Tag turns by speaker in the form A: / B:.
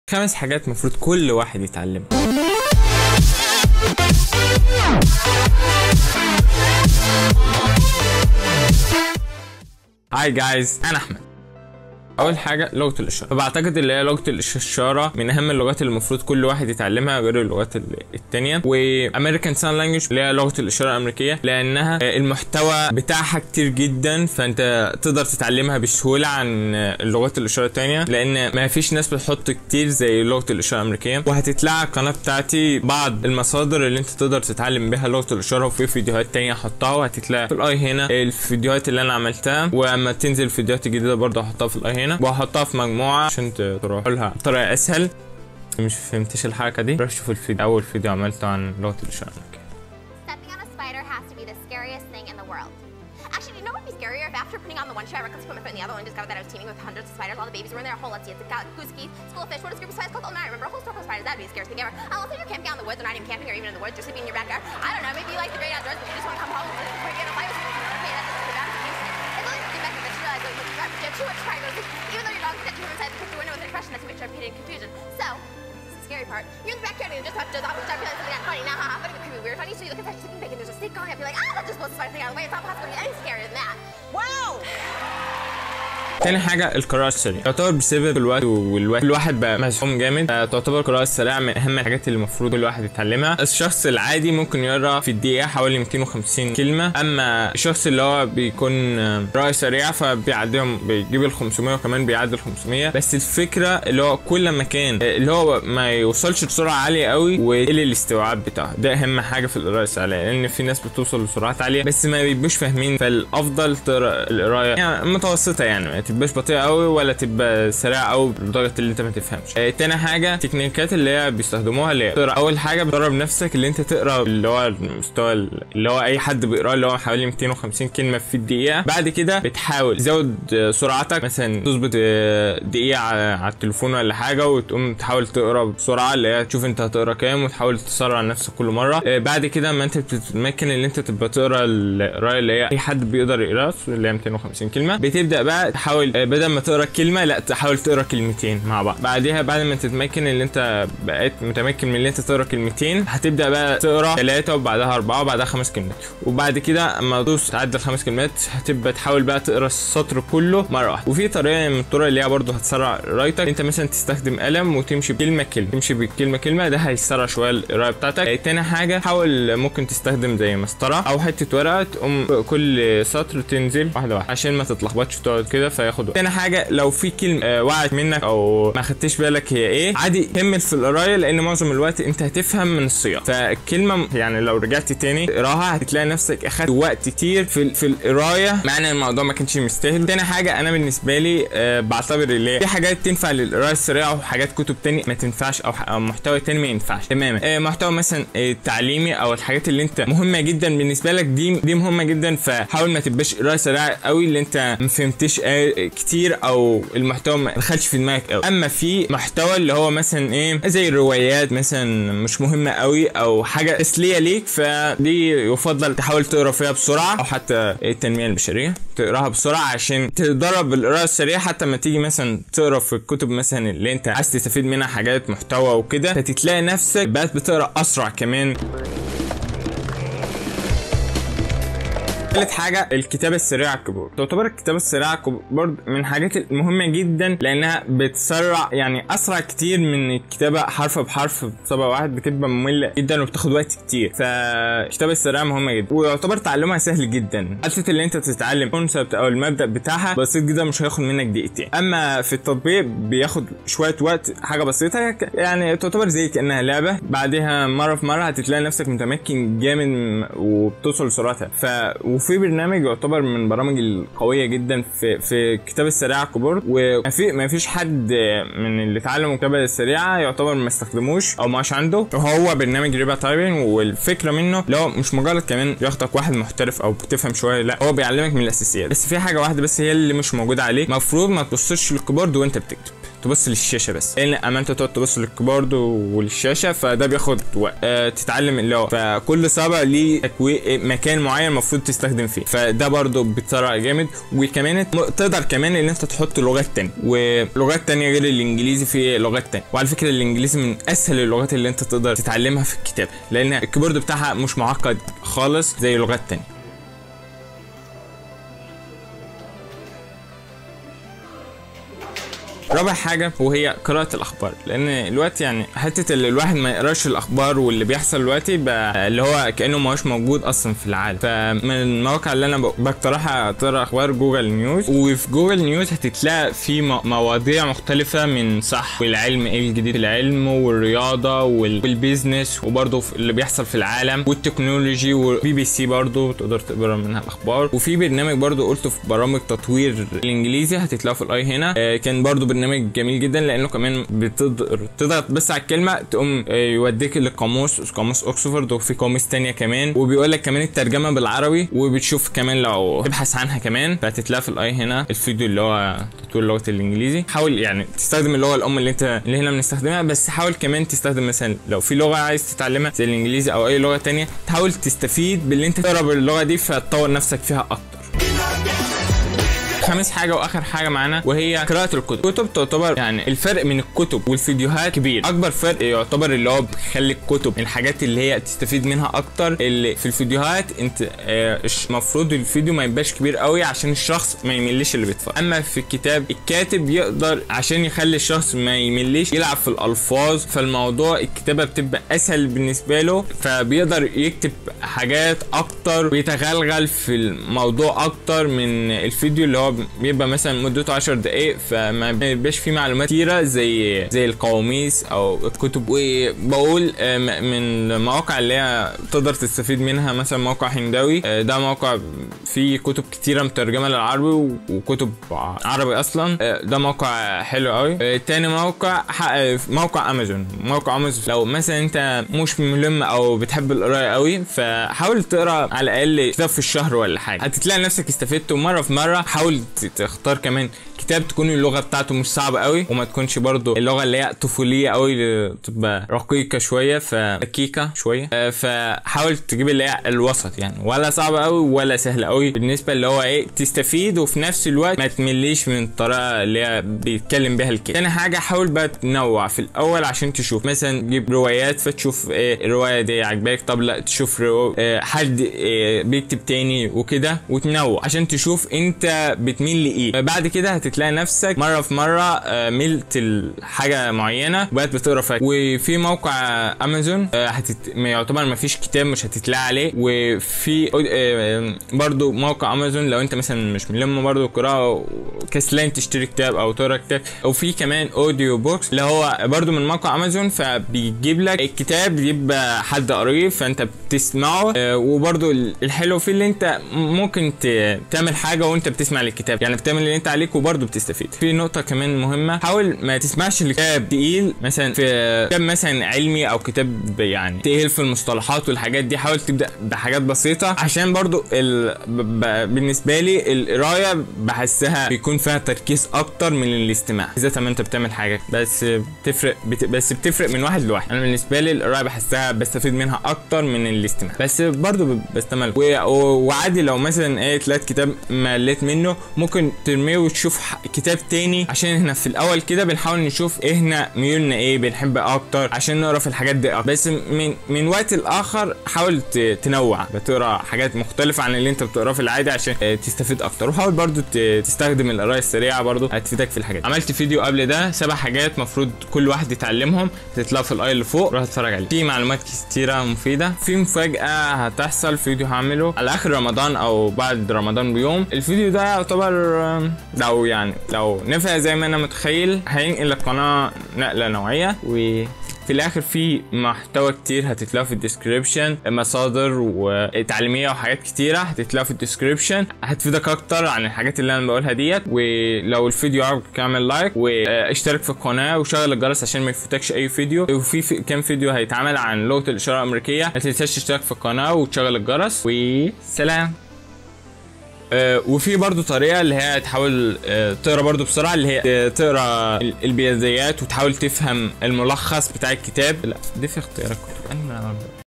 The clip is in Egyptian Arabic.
A: خمس حاجات المفروض كل واحد يتعلمها هاي جايز انا احمد اول حاجه لغه الاشاره فبعتقد اللي هي لغه الاشاره من اهم اللغات اللي المفروض كل واحد يتعلمها غير اللغات ال- التانية وامريكان سان لانجوج اللي هي لغه الاشاره الامريكيه لانها المحتوى بتاعها كتير جدا فانت تقدر تتعلمها بسهوله عن اللغات الاشاره التانية لان ما فيش ناس بتحط كتير زي لغه الاشاره الامريكيه وهتتلاقي على القناه بتاعتي بعض المصادر اللي انت تقدر تتعلم بيها لغه الاشاره وفي فيديوهات تانية هحطها وهتتلاقي في الاي هنا الفيديوهات اللي انا عملتها واما تنزل فيديوهات جديده برضه هحطها في الاي هنا وهحطها في مجموعه عشان ت- تروحوا لها بطريقه اسهل مش فهمتش الحركه دي روح شوفوا الفيديو اول فيديو عملته عن لغه الاشاره الامريكيه
B: Stepping on a spider has to be the scariest thing in the world. Actually, you know what would be scarier if after putting on the one shoe, I recklessly put my foot in the other one and discovered that I was teaming with hundreds of spiders. All the babies were in there. A whole let's see, it's a got goose geese, school of fish. What is a group of spiders called? Oh, now I remember. A whole stork of spiders. That'd be the scariest thing ever. Unless you're camping out in the woods or not even camping or even in the woods, you're sleeping in your backyard. I don't know. Maybe you like the great outdoors, but you just want to come home and before you get a fight with someone. Okay, that's just the bad case. It's only the method that you realize that you have you have too much spiders. Even though your dog stepped you inside the picture window with an expression that's a mixture of pity and confusion. So, this is the scary part. You're in the backyard and you're just about to doze off and start feeling something that's funny. Nah, haha, but it could be weird funny. So you look inside your sleeping bag and there's a snake going up. You're like, ah, that just blows the spider thing out of the way. It's not possible to be any scarier than that. Wow!
A: تاني حاجة القراءة السريعة تعتبر بسبب الوقت والوقت كل واحد بقى مزحوم جامد آه، تعتبر القراءة السريعة من أهم الحاجات اللي المفروض كل واحد يتعلمها الشخص العادي ممكن يقرا في الدقيقة حوالي 250 كلمة أما الشخص اللي هو بيكون آه، قراءة سريعة فبيعديهم بيجيب ال 500 وكمان بيعدي ال 500 بس الفكرة اللي هو كل ما كان آه، اللي هو ما يوصلش بسرعة عالية قوي ويقل الاستيعاب بتاعه ده أهم حاجة في القراءة السريعة لأن في ناس بتوصل لسرعات عالية بس ما بيبقوش فاهمين فالأفضل تقرا القراية يعني متوسطة يعني ما تبقاش بطيئة قوي ولا تبقى سريعة قوي لدرجة اللي انت ما تفهمش آه، تاني حاجة التكنيكات اللي هي بيستخدموها اللي هي تقرا أول حاجة بتدرب نفسك اللي انت تقرا اللي هو المستوى اللي هو أي حد بيقراه اللي هو حوالي 250 كلمة في الدقيقة بعد كده بتحاول تزود آه، سرعتك مثلا تظبط آه، دقيقة على على التليفون ولا حاجة وتقوم تحاول تقرا بسرعة اللي هي تشوف انت هتقرا كام وتحاول تسرع نفسك كل مرة آه، بعد كده ما انت بتتمكن اللي انت تبقى تقرا القراية اللي هي أي حد بيقدر يقراها اللي هي 250 كلمة بتبدأ بقى تحاول آه، بدل ما تقرا كلمة لا تحاول تقرا كلمتين مع بعض بعدها بعد ما تتمكن اللي انت بقيت متمكن من اللي انت تقرا كلمتين هتبدأ بقى تقرا ثلاثة وبعدها أربعة وبعدها خمس كلمات وبعد كده اما تدوس تعدي الخمس كلمات هتبقى تحاول بقى تقرا السطر كله مرة واحدة وفي طريقة من الطرق اللي هي برضه هتسرع قرايتك انت مثلا تستخدم قلم وتمشي بكلمة كلمة تمشي بكلمة كلمة ده هيسرع شوية القراية بتاعتك آه، تاني حاجة حاول ممكن تستخدم زي مسطرة أو حتة ورقة تقوم كل سطر تنزل واحدة واحدة عشان ما تتلخبطش وتقعد كده فياخد وقت تاني حاجة لو في كلمة آه، وقعت منك أو ما خدتش بالك هي إيه عادي كمل في القراية لأن معظم الوقت أنت هتفهم من السياق فالكلمة يعني لو رجعت تاني تقراها هتلاقي نفسك أخدت وقت كتير في في القراية مع إن الموضوع ما كانش مستاهل تاني حاجة أنا بالنسبة لي آه، بعتبر اللي هي في حاجات تنفع للقراية السريعة وحاجات كتب تاني ما تنفعش أو ح- أو محتوى تاني ما ينفعش تماما آه، محتوى مثلا آه، تعليمي أو الحاجات اللي أنت مهمة جدا بالنسبة لك دي دي مهمة جدا فحاول ما تبقاش قراية سريعة قوي اللي أنت ما فهمتش آه، كتير أو المحتوى ما دخلش في دماغك قوي أما في محتوى اللي هو مثلا إيه زي الروايات مثلا مش مهمة قوي أو حاجة تسلية ليك فدي يفضل تحاول تقرا فيها بسرعة أو حتى التنمية البشرية تقراها بسرعة عشان تدرب القراءة السريعة حتى ما تيجي مثلا تقرا في الكتب مثلا اللي انت عايز تستفيد منها حاجات محتوى وكده فتتلاقي نفسك بقت بتقرا اسرع كمان ثالث حاجة الكتابة السريعة على الكيبورد تعتبر الكتابة السريعة على الكيبورد من الحاجات المهمة جدا لأنها بتسرع يعني أسرع كتير من الكتابة حرف بحرف بصبع واحد بتبقى مملة جدا وبتاخد وقت كتير فالكتابة السريعة مهمة جدا ويعتبر تعلمها سهل جدا حتة اللي أنت تتعلم الكونسبت أو المبدأ بتاعها بسيط جدا مش هياخد منك دقيقتين أما في التطبيق بياخد شوية وقت حاجة بسيطة ك- يعني تعتبر زي كأنها لعبة بعدها مرة في مرة هتتلاقي نفسك متمكن جامد م- وبتوصل لسرعتها ف وفي برنامج يعتبر من البرامج القوية جدا في في الكتابة السريعة على الكيبورد وما في ما فيش حد من اللي اتعلم الكتابة السريعة يعتبر ما استخدموش او ماش عنده وهو برنامج ريبا تايبنج والفكرة منه لو مش مجرد كمان ياخدك واحد محترف او بتفهم شوية لا هو بيعلمك من الاساسيات بس في حاجة واحدة بس هي اللي مش موجودة عليه المفروض ما تبصش للكيبورد وانت بتكتب تبص للشاشه بس لان اما انت تقعد تبص للكيبورد وللشاشه فده بياخد وقت أه تتعلم اللغه فكل صابع ليه تكوي- مكان معين المفروض تستخدم فيه فده برضو بيتسرع جامد وكمان ت- تقدر كمان ان انت تحط لغات تانية ولغات تانية غير الانجليزي في لغات تانية وعلى فكره الانجليزي من اسهل اللغات اللي انت تقدر تتعلمها في الكتاب لان الكيبورد بتاعها مش معقد خالص زي لغات تانية رابع حاجة وهي قراءة الأخبار لأن الوقت يعني حتة اللي الواحد ما يقراش الأخبار واللي بيحصل دلوقتي بقى اللي هو كأنه ما هوش موجود أصلا في العالم فمن المواقع اللي أنا ب- بقترحها تقرا أخبار جوجل نيوز وفي جوجل نيوز هتتلاقي في م- مواضيع مختلفة من صح والعلم إيه الجديد في العلم والرياضة وال- والبيزنس وبرضه في اللي بيحصل في العالم والتكنولوجي وبي بي سي برضه تقدر تقرا منها الأخبار وفي برنامج برضه قلته في برامج تطوير الإنجليزي هتتلاقوا في الأي هنا آه، كان برضه برنامج جميل جدا لانه كمان بتقدر تضغط بس على الكلمه تقوم آه، يوديك للقاموس قاموس اوكسفورد وفي قاموس تانية كمان وبيقول لك كمان الترجمه بالعربي وبتشوف كمان لو تبحث عنها كمان فهتتلاقي في الاي هنا الفيديو اللي هو تطوير لغه الانجليزي حاول يعني تستخدم اللغه الام اللي انت اللي هنا بنستخدمها بس حاول كمان تستخدم مثلا لو في لغه عايز تتعلمها زي الانجليزي او اي لغه تانية تحاول تستفيد باللي انت تقرا باللغه دي فتطور نفسك فيها اكتر خامس حاجة وآخر حاجة معانا وهي قراءة الكتب، الكتب تعتبر يعني الفرق من الكتب والفيديوهات كبير، أكبر فرق يعتبر اللي هو بيخلي الكتب من الحاجات اللي هي تستفيد منها أكتر، اللي في الفيديوهات أنت آه، المفروض الفيديو ما يبقاش كبير قوي عشان الشخص ما يملش اللي بيتفرج، أما في الكتاب الكاتب يقدر عشان يخلي الشخص ما يملش يلعب في الألفاظ، فالموضوع الكتابة بتبقى أسهل بالنسبة له، فبيقدر يكتب حاجات أكتر ويتغلغل في الموضوع أكتر من الفيديو اللي هو بيبقى مثلا مدته 10 دقايق فما بيبقاش فيه معلومات كتيره زي زي القواميس او الكتب وبقول آه، م- من المواقع اللي هي تقدر تستفيد منها مثلا موقع هنداوي آه، ده موقع فيه كتب كتيره مترجمه للعربي و- وكتب عربي اصلا آه، ده موقع حلو قوي آه، تاني موقع ح- آه، موقع امازون موقع امازون لو مثلا انت مش ملم او بتحب القرايه قوي فحاول تقرا على الاقل كتاب في الشهر ولا حاجه هتتلاقي نفسك استفدت ومره في مره حاول ت- تختار كمان كتاب تكون اللغه بتاعته مش صعبه قوي وما تكونش برضو اللغه اللي هي طفوليه قوي اللي تبقى رقيقه شويه فركيكه شويه آه، فحاول تجيب اللي هي الوسط يعني ولا صعبه قوي ولا سهله قوي بالنسبه اللي هو ايه تستفيد وفي نفس الوقت ما تمليش من الطريقه اللي هي بيتكلم بيها الكتاب تاني حاجه حاول بقى تنوع في الاول عشان تشوف مثلا تجيب روايات فتشوف ايه الروايه دي عجباك طب لا تشوف رو... آه، حد آه، بيكتب تاني وكده وتنوع عشان تشوف انت بتميل لايه بعد كده هتتلاقي نفسك مره في مره آه، ملت لحاجه معينه وبقت بتقرا فيها وفي موقع امازون آه، هتت... ما يعتبر ما فيش كتاب مش هتتلاقي عليه وفي آه، برضو موقع امازون لو انت مثلا مش ملم برضو قراءه كسلان تشتري كتاب او تقرا كتاب او في كمان اوديو بوكس اللي هو برضو من موقع امازون فبيجيب لك الكتاب يبقى حد قريب فانت بتسمعه آه، وبرضو الحلو فيه اللي انت ممكن ت- تعمل حاجه وانت بتسمع الكتاب يعني بتعمل اللي انت عليك وبرضو بتستفيد في نقطه كمان مهمه حاول ما تسمعش الكتاب تقيل مثلا في كتاب مثلا علمي او كتاب يعني تقيل في المصطلحات والحاجات دي حاول تبدا بحاجات بسيطه عشان برضو ال... ب... ب... بالنسبه لي القرايه بحسها بيكون فيها تركيز اكتر من الاستماع بالذات لما انت بتعمل حاجه بس بتفرق بت... بس بتفرق من واحد لواحد انا بالنسبه لي القرايه بحسها بستفيد منها اكتر من الاستماع بس برضو ب- بستمل و... و... وعادي لو مثلا ايه تلاقي كتاب مليت منه ممكن ترميه وتشوف ح- كتاب تاني عشان احنا في الاول كده بنحاول نشوف احنا ميولنا ايه بنحب اكتر عشان نقرا في الحاجات دي اكتر بس من من وقت لاخر حاول ت- تنوع بتقرا حاجات مختلفه عن اللي انت بتقراه في العادي عشان آه، تستفيد اكتر وحاول برضو ت- تستخدم القرايه السريعه برضو هتفيدك في الحاجات عملت فيديو قبل ده سبع حاجات مفروض كل واحد يتعلمهم هتطلع في الاي اللي فوق روح اتفرج عليه في معلومات كتيره مفيده في مفاجاه هتحصل فيديو هعمله على اخر رمضان او بعد رمضان بيوم الفيديو ده يعتبر آم، لو يعني لو نفع زي ما انا متخيل هينقل القناه نقله نوعيه و في الاخر في محتوى كتير هتتلاقوا في الديسكريبشن مصادر وتعليميه وحاجات كتيره هتتلاقوا في الديسكريبشن هتفيدك اكتر عن الحاجات اللي انا بقولها ديت ولو الفيديو عجبك اعمل لايك واشترك في القناه وشغل الجرس عشان ما يفوتكش اي فيديو وفي في كام فيديو هيتعمل عن لغه الاشاره الامريكيه ما تنساش تشترك في القناه وتشغل الجرس وسلام آه وفي برضو طريقه اللي هي تحاول آه تقرا برضو بسرعه اللي هي تقرا ال- البيانات وتحاول تفهم الملخص بتاع الكتاب لا دي في اختيارات كتب أنا ما-